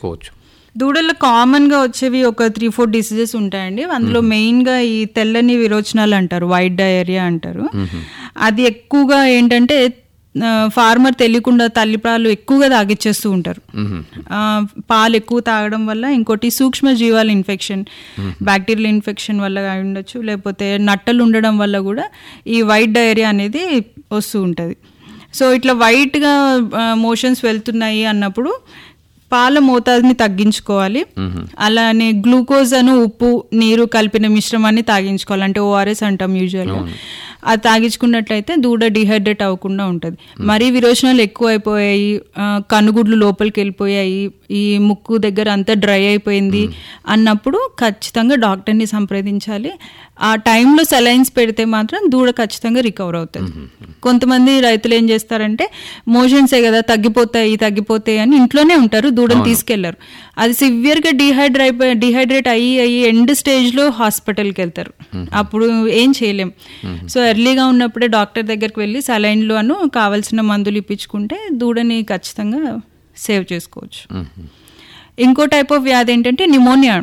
చేసుకోవచ్చు దూడల్లో కామన్గా వచ్చేవి ఒక త్రీ ఫోర్ డిసీజెస్ ఉంటాయండి అందులో మెయిన్గా ఈ తెల్లని విరోచనాలు అంటారు వైట్ డయేరియా అంటారు అది ఎక్కువగా ఏంటంటే ఫార్మర్ తెలియకుండా తల్లిపాలు ఎక్కువగా తాగిచ్చేస్తూ ఉంటారు ఆ, పాలు ఎక్కువ తాగడం వల్ల ఇంకోటి సూక్ష్మ జీవాల ఇన్ఫెక్షన్ బ్యాక్టీరియల్ ఇన్ఫెక్షన్ వల్ల అయి ఉండొచ్చు లేకపోతే నట్టలు ఉండడం వల్ల కూడా ఈ వైట్ డయేరియా అనేది వస్తూ ఉంటుంది సో ఇట్లా వైట్గా మోషన్స్ వెళ్తున్నాయి అన్నప్పుడు పాల మోతాదుని తగ్గించుకోవాలి అలానే గ్లూకోజ్ అను ఉప్పు నీరు కలిపిన మిశ్రమాన్ని తాగించుకోవాలి అంటే ఓఆర్ఎస్ అంటాం యూజువల్గా అది తాగించుకున్నట్లయితే దూడ డిహైడ్రేట్ అవ్వకుండా ఉంటుంది మరీ విరోచనాలు ఎక్కువ అయిపోయాయి ఆ, కనుగుడ్లు లోపలికి వెళ్ళిపోయాయి ఈ ముక్కు దగ్గర అంతా డ్రై అయిపోయింది అన్నప్పుడు ఖచ్చితంగా డాక్టర్ని సంప్రదించాలి ఆ టైంలో సెలైన్స్ పెడితే మాత్రం దూడ ఖచ్చితంగా రికవర్ అవుతుంది కొంతమంది రైతులు ఏం చేస్తారంటే మోషన్సే కదా తగ్గిపోతాయి తగ్గిపోతాయి అని ఇంట్లోనే ఉంటారు దూడను తీసుకెళ్లారు అది సివియర్గా డిహైడ్రేట్ అయిపోయి డిహైడ్రేట్ అయ్యి అయ్యి ఎండ్ స్టేజ్లో హాస్పిటల్కి వెళ్తారు అప్పుడు ఏం చేయలేం సో ఎర్లీగా ఉన్నప్పుడే డాక్టర్ దగ్గరికి వెళ్ళి సలైన్లు అను కావాల్సిన మందులు ఇప్పించుకుంటే దూడని ఖచ్చితంగా సేవ్ చేసుకోవచ్చు ఇంకో టైప్ ఆఫ్ వ్యాధి ఏంటంటే నిమోనియా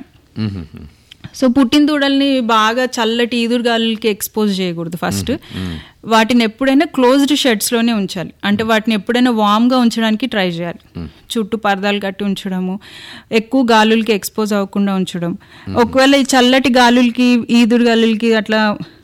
సో పుట్టిన దూడల్ని బాగా చల్లటి ఈదురుగాలులకి ఎక్స్పోజ్ చేయకూడదు ఫస్ట్ వాటిని ఎప్పుడైనా క్లోజ్డ్ షెడ్స్లోనే ఉంచాలి అంటే వాటిని ఎప్పుడైనా వామ్గా ఉంచడానికి ట్రై చేయాలి చుట్టూ పరదాలు కట్టి ఉంచడము ఎక్కువ గాలులకి ఎక్స్పోజ్ అవ్వకుండా ఉంచడం ఒకవేళ ఈ చల్లటి గాలులకి ఈదురు గాలులకి అట్లా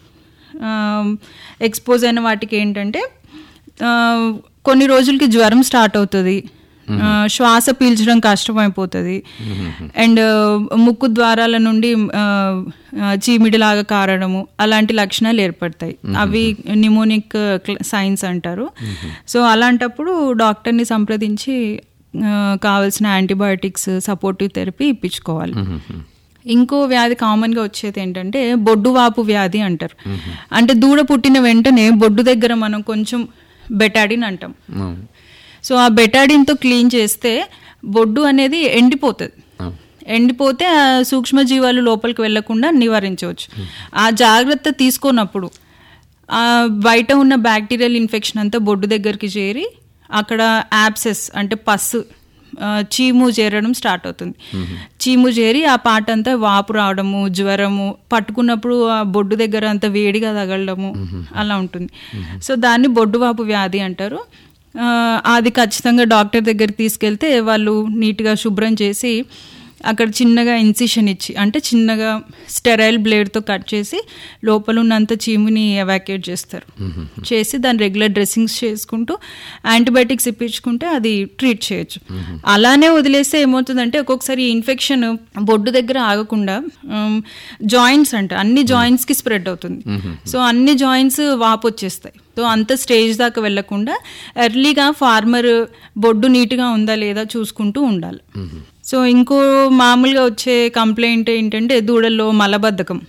ఎక్స్పోజ్ అయిన వాటికి ఏంటంటే ఆ, కొన్ని రోజులకి జ్వరం స్టార్ట్ అవుతుంది ఆ, శ్వాస పీల్చడం కష్టమైపోతుంది అండ్ ముక్కు ద్వారాల నుండి ఆ, ఆ, చీమిడిలాగా కారడము అలాంటి లక్షణాలు ఏర్పడతాయి అవి నిమోనిక్ సైన్స్ అంటారు సో అలాంటప్పుడు డాక్టర్ని సంప్రదించి ఆ, కావాల్సిన యాంటీబయాటిక్స్ సపోర్టివ్ థెరపీ ఇప్పించుకోవాలి ఇంకో వ్యాధి కామన్గా వచ్చేది ఏంటంటే బొడ్డు వాపు వ్యాధి అంటారు అంటే దూడ పుట్టిన వెంటనే బొడ్డు దగ్గర మనం కొంచెం బెటాడిన్ అంటాం అవును. సో ఆ బెటాడిన్తో క్లీన్ చేస్తే బొడ్డు అనేది ఎండిపోతుంది ఎండిపోతే ఆ సూక్ష్మజీవాలు లోపలికి వెళ్లకుండా నివారించవచ్చు ఆ జాగ్రత్త తీసుకున్నప్పుడు ఆ బయట ఉన్న బ్యాక్టీరియల్ ఇన్ఫెక్షన్ అంతా బొడ్డు దగ్గరికి చేరి అక్కడ యాప్సెస్ అంటే పస్సు ఆ, చీము చేరడం స్టార్ట్ అవుతుంది చీము చేరి ఆ పాట అంతా వాపు రావడము జ్వరము పట్టుకున్నప్పుడు ఆ బొడ్డు దగ్గర అంతా వేడిగా తగలడము అలా ఉంటుంది సో దాన్ని బొడ్డు వాపు వ్యాధి అంటారు ఆ, అది ఖచ్చితంగా డాక్టర్ దగ్గరికి తీసుకెళ్తే వాళ్ళు నీట్గా శుభ్రం చేసి అక్కడ చిన్నగా ఇన్సిషన్ ఇచ్చి అంటే చిన్నగా స్టెరైల్ బ్లేడ్తో కట్ చేసి లోపల ఉన్నంత చీముని ఎవాక్యుయేట్ చేస్తారు చేసి దాని రెగ్యులర్ డ్రెస్సింగ్స్ చేసుకుంటూ యాంటీబయాటిక్స్ ఇప్పించుకుంటే అది ట్రీట్ చేయొచ్చు అలానే వదిలేస్తే ఏమవుతుందంటే ఒక్కొక్కసారి ఇన్ఫెక్షన్ బొడ్డు దగ్గర ఆగకుండా జాయింట్స్ అంట అన్ని జాయింట్స్కి స్ప్రెడ్ అవుతుంది సో అన్ని జాయింట్స్ వాపు వచ్చేస్తాయి సో అంత స్టేజ్ దాకా వెళ్లకుండా ఎర్లీగా ఫార్మర్ బొడ్డు నీట్గా ఉందా లేదా చూసుకుంటూ ఉండాలి సో ఇంకో మామూలుగా వచ్చే కంప్లైంట్ ఏంటంటే దూడల్లో మలబద్ధకం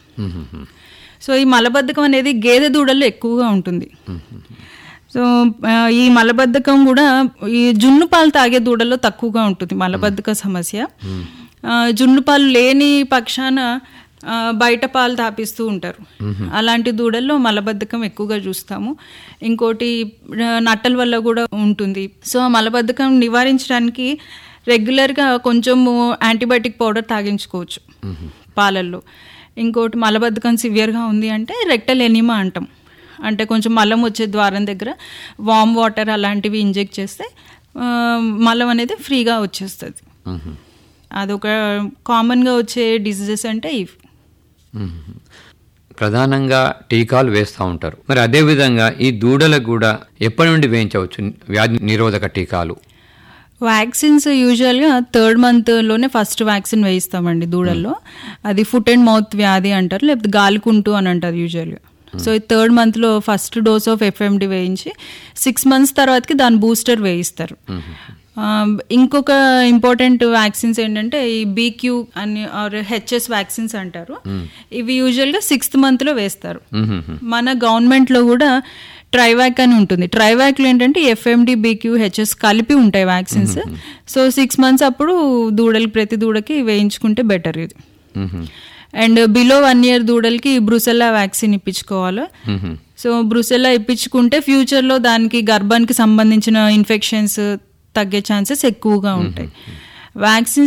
సో ఈ మలబద్ధకం అనేది గేదె దూడల్లో ఎక్కువగా ఉంటుంది సో ఆ, ఈ మలబద్ధకం కూడా ఈ జున్ను పాలు తాగే దూడల్లో తక్కువగా ఉంటుంది మలబద్ధక సమస్య ఆ, జున్ను పాలు లేని పక్షాన ఆ, బయట పాలు తాపిస్తూ ఉంటారు అలాంటి దూడల్లో మలబద్ధకం ఎక్కువగా చూస్తాము ఇంకోటి ఆ, నట్టల వల్ల కూడా ఉంటుంది సో ఆ మలబద్ధకం నివారించడానికి రెగ్యులర్గా కొంచెము యాంటీబయాటిక్ పౌడర్ తాగించుకోవచ్చు పాలల్లో ఇంకోటి మలబద్ధకం సివియర్గా ఉంది అంటే రెక్టల్ ఎనిమా అంటాం అంటే కొంచెం మలం వచ్చే ద్వారం దగ్గర వామ్ వాటర్ అలాంటివి ఇంజెక్ట్ చేస్తే ఆ, మలం అనేది ఫ్రీగా వచ్చేస్తుంది అదొక కామన్గా వచ్చే డిసీజెస్ అంటే ఇవి ప్రధానంగా టీకాలు వేస్తూ ఉంటారు మరి అదేవిధంగా ఈ దూడలకు కూడా ఎప్పటి నుండి వేయించవచ్చు వ్యాధి నిరోధక టీకాలు వ్యాక్సిన్స్ యూజువల్గా థర్డ్ మంత్లోనే ఫస్ట్ వ్యాక్సిన్ వేయిస్తామండి దూడల్లో అది ఫుట్ అండ్ మౌత్ వ్యాధి అంటారు లేకపోతే గాలికుంటు అని అంటారు యూజువల్గా సో ఈ థర్డ్ మంత్లో ఫస్ట్ డోస్ ఆఫ్ ఎఫ్ఎండి వేయించి సిక్స్ మంత్స్ తర్వాతకి దాని బూస్టర్ వేయిస్తారు ఆ, ఇంకొక ఇంపార్టెంట్ వ్యాక్సిన్స్ ఏంటంటే ఈ బీక్యూ అని ఆర్ హెచ్ఎస్ వ్యాక్సిన్స్ అంటారు ఇవి యూజువల్గా సిక్స్త్ మంత్లో వేస్తారు మన గవర్నమెంట్లో కూడా ట్రైవాక్ అని ఉంటుంది ట్రైవాక్లో ఏంటంటే ఎఫ్ఎండి బీక్యూ హెచ్ఎస్ కలిపి ఉంటాయి వ్యాక్సిన్స్ సో సిక్స్ మంత్స్ అప్పుడు దూడలకి ప్రతి దూడకి వేయించుకుంటే బెటర్ ఇది అండ్ బిలో వన్ ఇయర్ దూడలకి బ్రుసెల్లా వ్యాక్సిన్ ఇప్పించుకోవాలి సో బ్రుసెల్లా ఇప్పించుకుంటే ఫ్యూచర్లో దానికి గర్భానికి సంబంధించిన ఇన్ఫెక్షన్స్ తగ్గే ఛాన్సెస్ ఎక్కువగా ఉంటాయి వ్యాక్సిన్